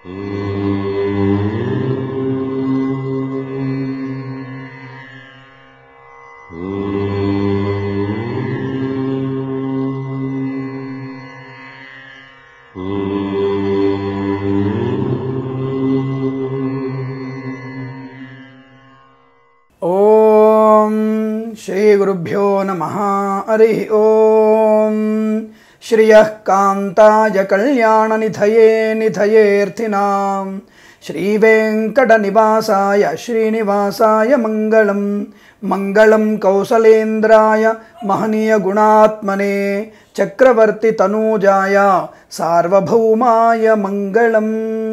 ఓం శ్రీ గురుభ్యో నమ హరి ఓం శ్రియః కాంతాయ కళ్యాణనిధయే నిధయేర్థినాం శ్రీవేంకటనివాసాయ శ్రీనివాసాయ మంగళం మంగళం కౌసలేంద్రాయ మహనీయ గుణాత్మనే చక్రవర్తి తనూజాయ సార్వభౌమాయ మంగళం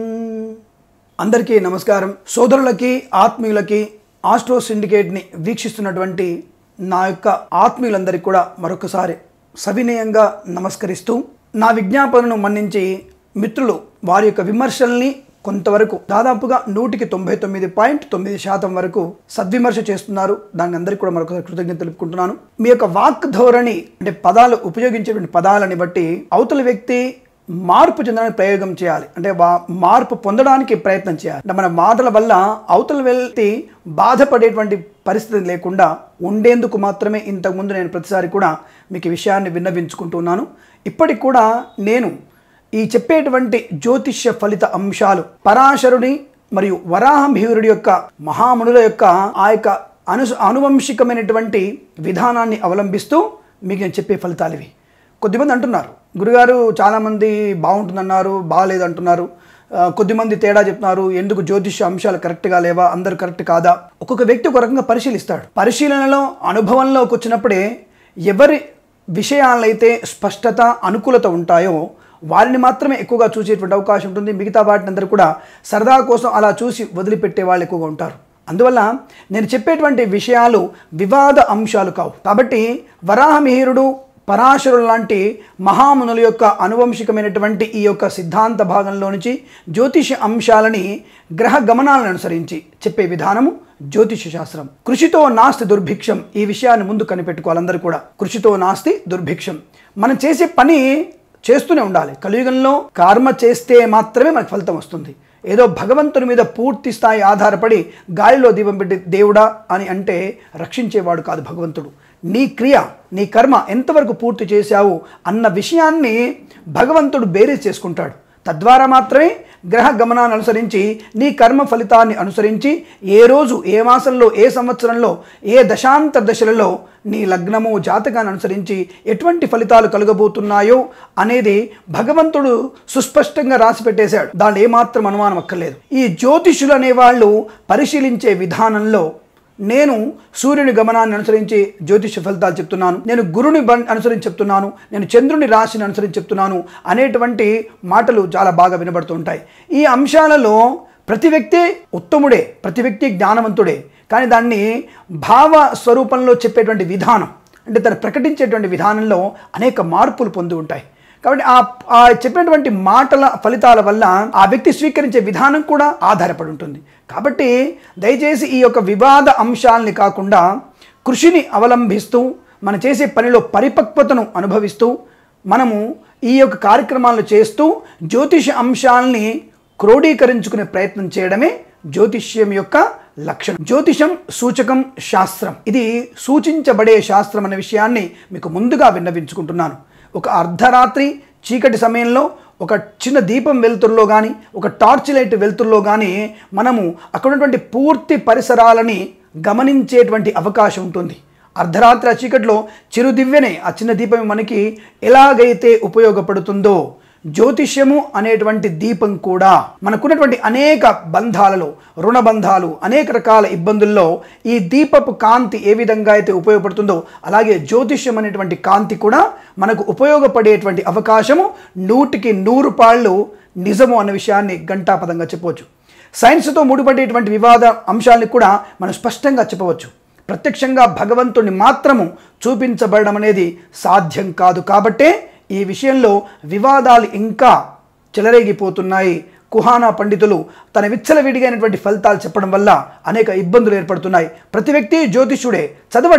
అందరికీ నమస్కారం సోదరులకి ఆత్మీయులకి ఆస్ట్రో సిండికేట్ని వీక్షిస్తున్నటువంటి నా యొక్క ఆత్మీయులందరికీ కూడా మరొకసారి సవినయంగా నమస్కరిస్తూ నా విజ్ఞాపనను మన్నించి మిత్రులు వారి యొక్క విమర్శల్ని కొంతవరకు దాదాపుగా నూటికి తొంభై తొమ్మిది పాయింట్ తొమ్మిది శాతం వరకు సద్విమర్శ చేస్తున్నారు దానికి అందరికీ కూడా మరొకసారి కృతజ్ఞత తెలుపుకుంటున్నాను మీ యొక్క వాక్ ధోరణి అంటే పదాలు ఉపయోగించేటువంటి పదాలని బట్టి అవతల వ్యక్తి మార్పు చెందడానికి ప్రయోగం చేయాలి అంటే వా- మార్పు పొందడానికి ప్రయత్నం చేయాలి అంటే మన మాటల వల్ల అవతల వ్యక్తి బాధపడేటువంటి పరిస్థితి లేకుండా ఉండేందుకు మాత్రమే ఇంతకుముందు నేను ప్రతిసారి కూడా మీకు ఈ విషయాన్ని విన్నవించుకుంటున్నాను ఇప్పటికి కూడా నేను ఈ చెప్పేటువంటి జ్యోతిష్య ఫలిత అంశాలు పరాశరుని మరియు వరాహమిహిరుడి యొక్క మహామునుల యొక్క ఆ యొక్క అను అనువంశికమైనటువంటి విధానాన్ని అవలంబిస్తూ మీకు నేను చెప్పే ఫలితాలు ఇవి కొద్దిమంది అంటున్నారు గురుగారు చాలామంది బాగుంటుందన్నారు బాగాలేదు అంటున్నారు ఆ, కొద్దిమంది తేడా చెప్తున్నారు ఎందుకు జ్యోతిష్య అంశాలు కరెక్ట్గా లేవా అందరు కరెక్ట్ కాదా ఒక్కొక్క వ్యక్తి ఒక రకంగా పరిశీలిస్తాడు పరిశీలనలో అనుభవంలోకి వచ్చినప్పుడే ఎవరి విషయాలైతే స్పష్టత అనుకూలత ఉంటాయో వారిని మాత్రమే ఎక్కువగా చూసేటువంటి అవకాశం ఉంటుంది మిగతా వాటిని అందరూ కూడా సరదా కోసం అలా చూసి వదిలిపెట్టే వాళ్ళు ఎక్కువగా ఉంటారు అందువల్ల నేను చెప్పేటువంటి విషయాలు వివాద అంశాలు కావు కాబట్టి వరాహమిహిరుడు పరాశరుడు లాంటి మహామునుల యొక్క అనువంశికమైనటువంటి ఈ యొక్క సిద్ధాంత భాగంలో నుంచి జ్యోతిష అంశాలని గ్రహ గమనాలను అనుసరించి చెప్పే విధానము జ్యోతిష శాస్త్రం కృషితో నాస్తి దుర్భిక్షం ఈ విషయాన్ని ముందు కనిపెట్టుకోవాలి అందరూ కూడా కృషితో నాస్తి దుర్భిక్షం మనం చేసే పని చేస్తూనే ఉండాలి కలియుగంలో కర్మ చేస్తే మాత్రమే మనకు ఫలితం వస్తుంది ఏదో భగవంతుని మీద పూర్తి స్థాయి ఆధారపడి గాలిలో దీపం పెట్టి దేవుడా అని అంటే రక్షించేవాడు కాదు భగవంతుడు నీ క్రియ నీ కర్మ ఎంతవరకు పూర్తి చేశావు అన్న విషయాన్ని భగవంతుడు బేరీజ్ చేసుకుంటాడు తద్వారా మాత్రమే గ్రహ గమనాన్ని అనుసరించి నీ కర్మ ఫలితాన్ని అనుసరించి ఏ రోజు ఏ మాసంలో ఏ సంవత్సరంలో ఏ దశాంత దశలలో నీ లగ్నము జాతకాన్ని అనుసరించి ఎటువంటి ఫలితాలు కలగబోతున్నాయో అనేది భగవంతుడు సుస్పష్టంగా రాసి పెట్టేశాడు దాని ఏమాత్రం అనుమానం అక్కర్లేదు ఈ జ్యోతిషులు అనేవాళ్ళు పరిశీలించే విధానంలో నేను సూర్యుని గమనాన్ని అనుసరించి జ్యోతిష ఫలితాలు చెప్తున్నాను నేను గురుని బన్ అనుసరించి చెప్తున్నాను నేను చంద్రుని రాశిని అనుసరించి చెప్తున్నాను అనేటువంటి మాటలు చాలా బాగా వినబడుతూ ఉంటాయి ఈ అంశాలలో ప్రతి వ్యక్తి ఉత్తముడే ప్రతి వ్యక్తి జ్ఞానవంతుడే కానీ దాన్ని భావ స్వరూపంలో చెప్పేటువంటి విధానం అంటే తను ప్రకటించేటువంటి విధానంలో అనేక మార్పులు పొంది ఉంటాయి కాబట్టి ఆ ఆ చెప్పినటువంటి మాటల ఫలితాల వల్ల ఆ వ్యక్తి స్వీకరించే విధానం కూడా ఆధారపడి ఉంటుంది కాబట్టి దయచేసి ఈ యొక్క వివాద అంశాలని కాకుండా కృషిని అవలంబిస్తూ మనం చేసే పనిలో పరిపక్వతను అనుభవిస్తూ మనము ఈ యొక్క కార్యక్రమాలను చేస్తూ జ్యోతిష అంశాలని క్రోడీకరించుకునే ప్రయత్నం చేయడమే జ్యోతిష్యం యొక్క లక్షణం జ్యోతిషం సూచకం శాస్త్రం ఇది సూచించబడే శాస్త్రం అనే విషయాన్ని మీకు ముందుగా విన్నవించుకుంటున్నాను ఒక అర్ధరాత్రి చీకటి సమయంలో ఒక చిన్న దీపం వెలుతురులో కానీ ఒక టార్చ్ లైట్ వెలుతురులో కానీ మనము అక్కడ ఉన్నటువంటి పూర్తి పరిసరాలని గమనించేటువంటి అవకాశం ఉంటుంది అర్ధరాత్రి ఆ చీకట్లో చిరుదివ్యనే ఆ చిన్న దీపం మనకి ఎలాగైతే ఉపయోగపడుతుందో జ్యోతిష్యము అనేటువంటి దీపం కూడా మనకున్నటువంటి అనేక బంధాలలో రుణ బంధాలు అనేక రకాల ఇబ్బందుల్లో ఈ దీపపు కాంతి ఏ విధంగా అయితే ఉపయోగపడుతుందో అలాగే జ్యోతిష్యం అనేటువంటి కాంతి కూడా మనకు ఉపయోగపడేటువంటి అవకాశము నూటికి నూరు పాళ్ళు నిజము అన్న విషయాన్ని ఘంటాపదంగా చెప్పవచ్చు సైన్స్తో ముడిపడేటువంటి వివాద అంశాలని కూడా మనం స్పష్టంగా చెప్పవచ్చు ప్రత్యక్షంగా భగవంతుని మాత్రము చూపించబడడం అనేది సాధ్యం కాదు కాబట్టే ఈ విషయంలో వివాదాలు ఇంకా చెలరేగిపోతున్నాయి కుహానా పండితులు తన విచ్చలవిడిగైనటువంటి ఫలితాలు చెప్పడం వల్ల అనేక ఇబ్బందులు ఏర్పడుతున్నాయి ప్రతి వ్యక్తి జ్యోతిష్యుడే చదవండి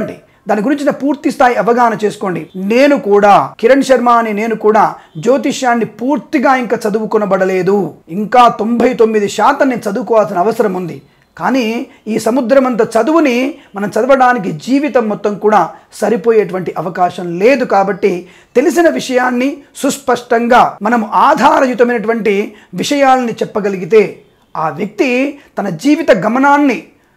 దాని గురించిన పూర్తి స్థాయి అవగాహన చేసుకోండి నేను కూడా కిరణ్ శర్మ అని నేను కూడా జ్యోతిష్యాన్ని పూర్తిగా ఇంకా చదువుకొనబడలేదు ఇంకా తొంభై తొమ్మిది శాతం నేను చదువుకోవాల్సిన అవసరం ఉంది కానీ ఈ సముద్రమంత చదువుని మనం చదవడానికి జీవితం మొత్తం కూడా సరిపోయేటువంటి అవకాశం లేదు కాబట్టి తెలిసిన విషయాన్ని సుస్పష్టంగా మనం ఆధారయుతమైనటువంటి విషయాల్ని చెప్పగలిగితే ఆ వ్యక్తి తన జీవిత గమనాన్ని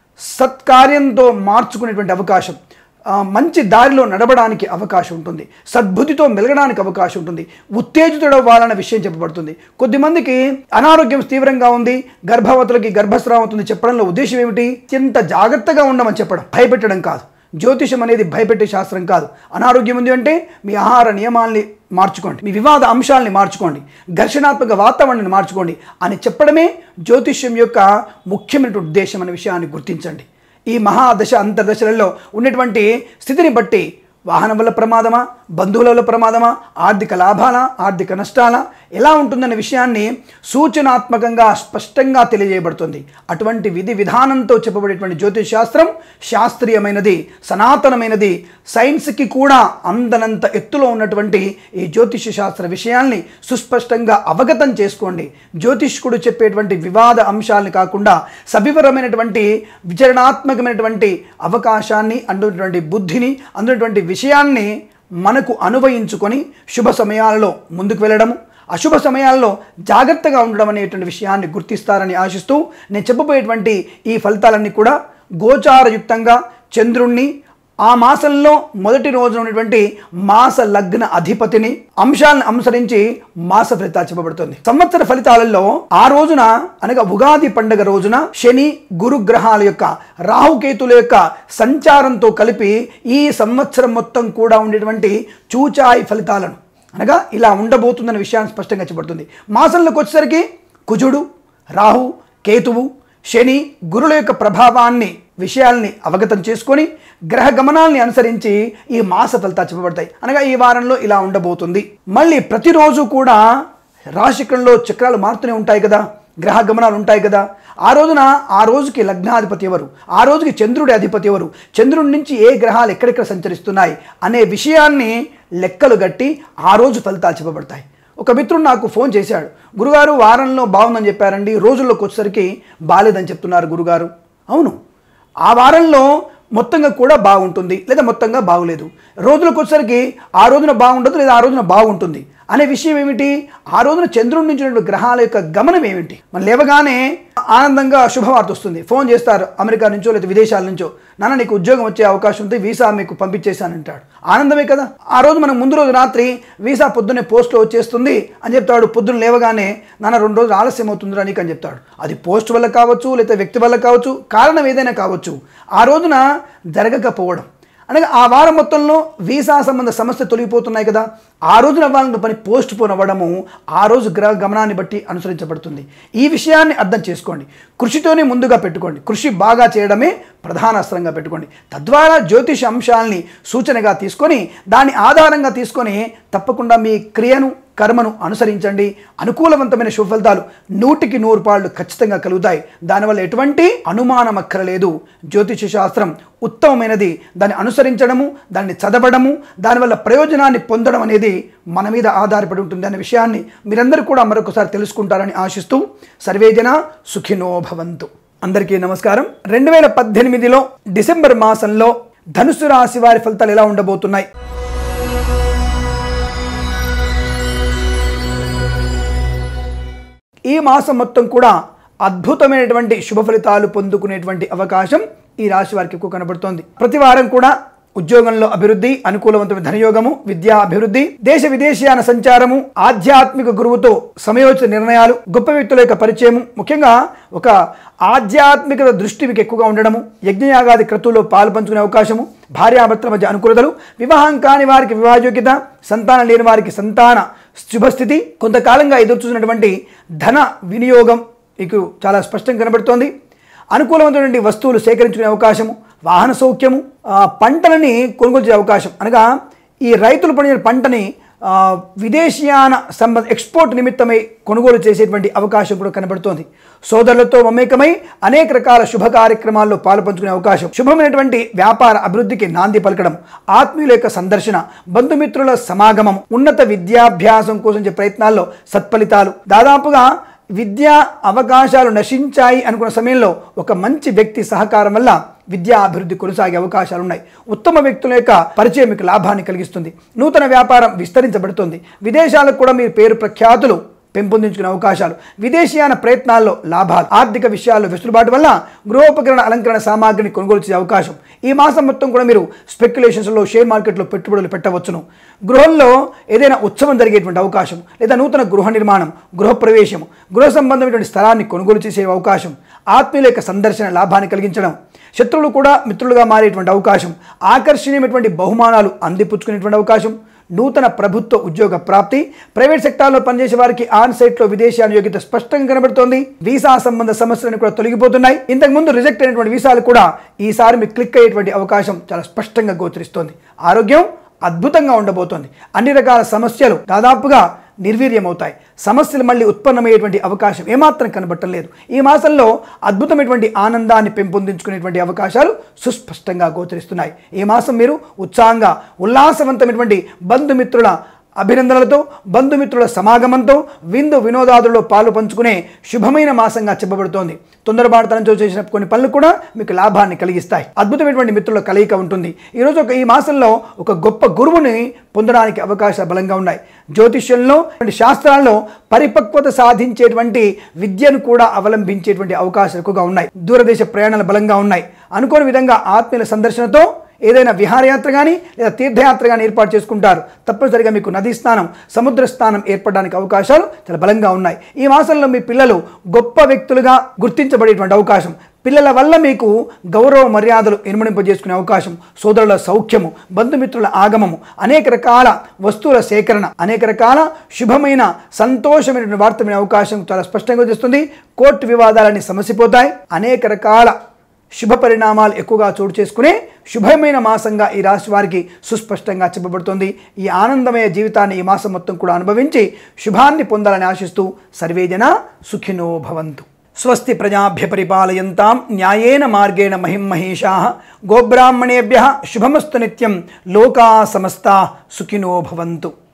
సత్కార్యంతో మార్చుకునేటువంటి అవకాశం ఆ, మంచి దారిలో నడవడానికి అవకాశం ఉంటుంది సద్బుద్ధితో మెలగడానికి అవకాశం ఉంటుంది ఉత్తేజితుడవ్వాలన్న విషయం చెప్పబడుతుంది కొద్దిమందికి అనారోగ్యం తీవ్రంగా ఉంది గర్భవతులకి గర్భస్రావం అవుతుంది చెప్పడంలో ఉద్దేశం ఏమిటి అత్యంత జాగ్రత్తగా ఉండమని చెప్పడం భయపెట్టడం కాదు జ్యోతిషం అనేది భయపెట్టే శాస్త్రం కాదు అనారోగ్యం ఉంది అంటే మీ ఆహార నియమాల్ని మార్చుకోండి మీ వివాద అంశాలని మార్చుకోండి ఘర్షణాత్మక వాతావరణాన్ని మార్చుకోండి అని చెప్పడమే జ్యోతిష్యం యొక్క ముఖ్యమైన ఉద్దేశం అనే విషయాన్ని గుర్తించండి ఈ మహాదశ అంతర్దశలలో ఉన్నటువంటి స్థితిని బట్టి వాహనం వల్ల ప్రమాదమా బంధువుల వల్ల ప్రమాదమా ఆర్థిక లాభాలా ఆర్థిక నష్టాలా ఎలా ఉంటుందనే విషయాన్ని సూచనాత్మకంగా స్పష్టంగా తెలియజేయబడుతుంది అటువంటి విధి విధానంతో చెప్పబడేటువంటి జ్యోతిష్ శాస్త్రం శాస్త్రీయమైనది సనాతనమైనది సైన్స్కి కూడా అందనంత ఎత్తులో ఉన్నటువంటి ఈ జ్యోతిష శాస్త్ర విషయాల్ని సుస్పష్టంగా అవగతం చేసుకోండి జ్యోతిష్కుడు చెప్పేటువంటి వివాద అంశాలని కాకుండా సవివరమైనటువంటి విచరణాత్మకమైనటువంటి అవకాశాన్ని అందునటువంటి బుద్ధిని అందునటువంటి విషయాన్ని మనకు అనువయించుకొని శుభ సమయాలలో ముందుకు వెళ్ళడము అశుభ సమయాల్లో జాగ్రత్తగా ఉండడం అనేటువంటి విషయాన్ని గుర్తిస్తారని ఆశిస్తూ నేను చెప్పబోయేటువంటి ఈ ఫలితాలన్నీ కూడా గోచారయుక్తంగా చంద్రుణ్ణి ఆ మాసంలో మొదటి రోజున ఉన్నటువంటి మాస లగ్న అధిపతిని అంశాలను అనుసరించి మాస ఫలితాలు చెప్పబడుతుంది సంవత్సర ఫలితాలలో ఆ రోజున అనగా ఉగాది పండుగ రోజున శని గురు గ్రహాల యొక్క రాహుకేతుల యొక్క సంచారంతో కలిపి ఈ సంవత్సరం మొత్తం కూడా ఉండేటువంటి చూచాయి ఫలితాలను అనగా ఇలా ఉండబోతుందన్న విషయాన్ని స్పష్టంగా చెప్పబడుతుంది మాసంలోకి వచ్చేసరికి కుజుడు రాహు కేతువు శని గురుల యొక్క ప్రభావాన్ని విషయాల్ని అవగతం చేసుకొని గ్రహ గమనాల్ని అనుసరించి ఈ మాస ఫలితాలు చెప్పబడతాయి అనగా ఈ వారంలో ఇలా ఉండబోతుంది మళ్ళీ ప్రతిరోజు కూడా రాశికంలో చక్రాలు మారుతూనే ఉంటాయి కదా గ్రహ గమనాలు ఉంటాయి కదా ఆ రోజున ఆ రోజుకి లగ్నాధిపతి ఎవరు ఆ రోజుకి చంద్రుడి అధిపతి ఎవరు చంద్రుడి నుంచి ఏ గ్రహాలు ఎక్కడెక్కడ సంచరిస్తున్నాయి అనే విషయాన్ని లెక్కలు గట్టి ఆ రోజు ఫలితాలు చెప్పబడతాయి ఒక మిత్రుడు నాకు ఫోన్ చేశాడు గురుగారు వారంలో బాగుందని చెప్పారండి రోజుల్లోకి వచ్చేసరికి బాలేదని చెప్తున్నారు గురుగారు అవును ఆ వారంలో మొత్తంగా కూడా బాగుంటుంది లేదా మొత్తంగా బాగులేదు రోజులకు వచ్చేసరికి ఆ రోజున బాగుండదు లేదా ఆ రోజున బాగుంటుంది అనే విషయం ఏమిటి ఆ రోజున చంద్రుడి నుంచి ఉన్నటువంటి గ్రహాల యొక్క గమనం ఏమిటి మనం లేవగానే ఆనందంగా శుభవార్త వస్తుంది ఫోన్ చేస్తారు అమెరికా నుంచో లేదా విదేశాల నుంచో నాన్న నీకు ఉద్యోగం వచ్చే అవకాశం ఉంది వీసా మీకు పంపించేశానంటాడు ఆనందమే కదా ఆ రోజు మనం ముందు రోజు రాత్రి వీసా పొద్దున్నే పోస్ట్లో వచ్చేస్తుంది అని చెప్తాడు పొద్దున్న లేవగానే నాన్న రెండు రోజులు ఆలస్యం అవుతుందిరా నీకు అని చెప్తాడు అది పోస్ట్ వల్ల కావచ్చు లేదా వ్యక్తి వల్ల కావచ్చు కారణం ఏదైనా కావచ్చు ఆ రోజున జరగకపోవడం అనగా ఆ వారం మొత్తంలో వీసా సంబంధ సమస్య తొలగిపోతున్నాయి కదా ఆ రోజున అవ్వాలన్న పని పోస్ట్ పోన్ అవ్వడము ఆ రోజు గ్రహ గమనాన్ని బట్టి అనుసరించబడుతుంది ఈ విషయాన్ని అర్థం చేసుకోండి కృషితోనే ముందుగా పెట్టుకోండి కృషి బాగా చేయడమే ప్రధాన అస్త్రంగా పెట్టుకోండి తద్వారా జ్యోతిష అంశాలని సూచనగా తీసుకొని దాన్ని ఆధారంగా తీసుకొని తప్పకుండా మీ క్రియను కర్మను అనుసరించండి అనుకూలవంతమైన శుభ ఫలితాలు నూటికి నూరు పాళ్ళు ఖచ్చితంగా కలుగుతాయి దానివల్ల ఎటువంటి అనుమానం అక్కరలేదు జ్యోతిష శాస్త్రం ఉత్తమమైనది దాన్ని అనుసరించడము దాన్ని చదవడము దానివల్ల ప్రయోజనాన్ని పొందడం అనేది మన మీద ఆధారపడి ఉంటుంది అనే విషయాన్ని మీరందరూ కూడా మరొకసారి తెలుసుకుంటారని ఆశిస్తూ సర్వేజన సుఖినో భవంతు అందరికీ నమస్కారం రెండు వేల పద్దెనిమిదిలో డిసెంబర్ మాసంలో ధనుసు రాశి వారి ఫలితాలు ఎలా ఉండబోతున్నాయి ఈ మాసం మొత్తం కూడా అద్భుతమైనటువంటి శుభ ఫలితాలు పొందుకునేటువంటి అవకాశం ఈ రాశి వారికి ఎక్కువ కనబడుతోంది ప్రతి వారం కూడా ఉద్యోగంలో అభివృద్ధి అనుకూలవంతమైన ధనయోగము విద్యా అభివృద్ధి దేశ విదేశీయాన సంచారము ఆధ్యాత్మిక గురువుతో సమయోచిత నిర్ణయాలు గొప్ప వ్యక్తుల యొక్క పరిచయము ముఖ్యంగా ఒక ఆధ్యాత్మిక దృష్టి మీకు ఎక్కువగా ఉండడము యజ్ఞయాగాది క్రతువులో పాలు పంచుకునే అవకాశము భార్యాభర్తల మధ్య అనుకూలతలు వివాహం కాని వారికి వివాహయోగ్యత సంతానం లేని వారికి సంతాన శుభస్థితి కొంతకాలంగా ఎదురు చూసినటువంటి ధన వినియోగం మీకు చాలా స్పష్టంగా కనబడుతోంది అనుకూలమైనటువంటి వస్తువులు సేకరించుకునే అవకాశము వాహన సౌఖ్యము ఆ, పంటలని కొనుగోలు చేసే అవకాశం అనగా ఈ రైతులు పండించిన పంటని ఆ, విదేశీయాన సంబంధ ఎక్స్పోర్ట్ నిమిత్తమై కొనుగోలు చేసేటువంటి అవకాశం కూడా కనబడుతోంది సోదరులతో మమేకమై అనేక రకాల శుభ కార్యక్రమాల్లో పాలుపంచుకునే అవకాశం శుభమైనటువంటి వ్యాపార అభివృద్ధికి నాంది పలకడం ఆత్మీయుల యొక్క సందర్శన బంధుమిత్రుల సమాగమం ఉన్నత విద్యాభ్యాసం కోసం చేసే ప్రయత్నాల్లో సత్ఫలితాలు దాదాపుగా విద్యా అవకాశాలు నశించాయి అనుకున్న సమయంలో ఒక మంచి వ్యక్తి సహకారం వల్ల విద్యా అభివృద్ధి కొనసాగే అవకాశాలు ఉన్నాయి ఉత్తమ వ్యక్తుల యొక్క పరిచయం మీకు లాభాన్ని కలిగిస్తుంది నూతన వ్యాపారం విస్తరించబడుతుంది విదేశాలకు కూడా మీ పేరు ప్రఖ్యాతులు పెంపొందించుకునే అవకాశాలు విదేశీయాన ప్రయత్నాల్లో లాభాలు ఆర్థిక విషయాల్లో వెసులుబాటు వల్ల గృహోపకరణ అలంకరణ సామాగ్రిని కొనుగోలు చేసే అవకాశం ఈ మాసం మొత్తం కూడా మీరు స్పెక్యులేషన్స్లో షేర్ మార్కెట్లో పెట్టుబడులు పెట్టవచ్చును గృహంలో ఏదైనా ఉత్సవం జరిగేటువంటి అవకాశం లేదా నూతన గృహ నిర్మాణం గృహప్రవేశం గృహ సంబంధమైనటువంటి స్థలాన్ని కొనుగోలు చేసే అవకాశం ఆత్మీయుల యొక్క సందర్శన లాభాన్ని కలిగించడం శత్రువులు కూడా మిత్రులుగా మారేటువంటి అవకాశం ఆకర్షణీయమైనటువంటి బహుమానాలు అందిపుచ్చుకునేటువంటి అవకాశం నూతన ప్రభుత్వ ఉద్యోగ ప్రాప్తి ప్రైవేట్ సెక్టార్లో పనిచేసే వారికి ఆన్ సైట్లో విదేశీ యోగ్యత స్పష్టంగా కనబడుతోంది వీసా సంబంధ సమస్యలను కూడా తొలగిపోతున్నాయి ఇంతకు ముందు రిజెక్ట్ అయినటువంటి వీసాలు కూడా ఈసారి మీకు క్లిక్ అయ్యేటువంటి అవకాశం చాలా స్పష్టంగా గోచరిస్తోంది ఆరోగ్యం అద్భుతంగా ఉండబోతోంది అన్ని రకాల సమస్యలు దాదాపుగా నిర్వీర్యమవుతాయి సమస్యలు మళ్ళీ ఉత్పన్నమయ్యేటువంటి అవకాశం ఏమాత్రం కనబట్టం లేదు ఈ మాసంలో అద్భుతమైనటువంటి ఆనందాన్ని పెంపొందించుకునేటువంటి అవకాశాలు సుస్పష్టంగా గోచరిస్తున్నాయి ఈ మాసం మీరు ఉత్సాహంగా ఉల్లాసవంతమైనటువంటి బంధుమిత్రుల అభినందనలతో బంధుమిత్రుల సమాగమంతో విందు వినోదాదుల్లో పాలు పంచుకునే శుభమైన మాసంగా చెప్పబడుతోంది తొందరపాటుతనంతో చేసిన కొన్ని పనులు కూడా మీకు లాభాన్ని కలిగిస్తాయి అద్భుతమైనటువంటి మిత్రుల కలయిక ఉంటుంది ఈరోజు ఒక ఈ మాసంలో ఒక గొప్ప గురువుని పొందడానికి అవకాశాలు బలంగా ఉన్నాయి జ్యోతిష్యంలో అంటే శాస్త్రాల్లో పరిపక్వత సాధించేటువంటి విద్యను కూడా అవలంబించేటువంటి అవకాశాలు ఎక్కువగా ఉన్నాయి దూరదేశ ప్రయాణాలు బలంగా ఉన్నాయి అనుకోని విధంగా ఆత్మీయుల సందర్శనతో ఏదైనా విహారయాత్ర కానీ లేదా తీర్థయాత్ర కానీ ఏర్పాటు చేసుకుంటారు తప్పనిసరిగా మీకు నదీ స్నానం సముద్ర స్నానం ఏర్పడడానికి అవకాశాలు చాలా బలంగా ఉన్నాయి ఈ మాసంలో మీ పిల్లలు గొప్ప వ్యక్తులుగా గుర్తించబడేటువంటి అవకాశం పిల్లల వల్ల మీకు గౌరవ మర్యాదలు ఇనుమడింపజేసుకునే అవకాశం సోదరుల సౌఖ్యము బంధుమిత్రుల ఆగమము అనేక రకాల వస్తువుల సేకరణ అనేక రకాల శుభమైన సంతోషమైనటువంటి వార్త వినే అవకాశం చాలా స్పష్టంగా చేస్తుంది కోర్టు వివాదాలన్నీ సమసిపోతాయి అనేక రకాల శుభ పరిణామాలు ఎక్కువగా చోటు చేసుకునే శుభమైన మాసంగా ఈ రాశి వారికి సుస్పష్టంగా చెప్పబడుతుంది ఈ ఆనందమయ జీవితాన్ని ఈ మాసం మొత్తం కూడా అనుభవించి శుభాన్ని పొందాలని ఆశిస్తూ సర్వేజన సుఖినో భవంతు స్వస్తి ప్రజాభ్య పరిపాలయంతాం న్యాయేన మార్గేణ మహిమహేషా గోబ్రాహ్మణేభ్య శుభమస్తు నిత్యం లోకా సమస్తా సుఖినో భవంతు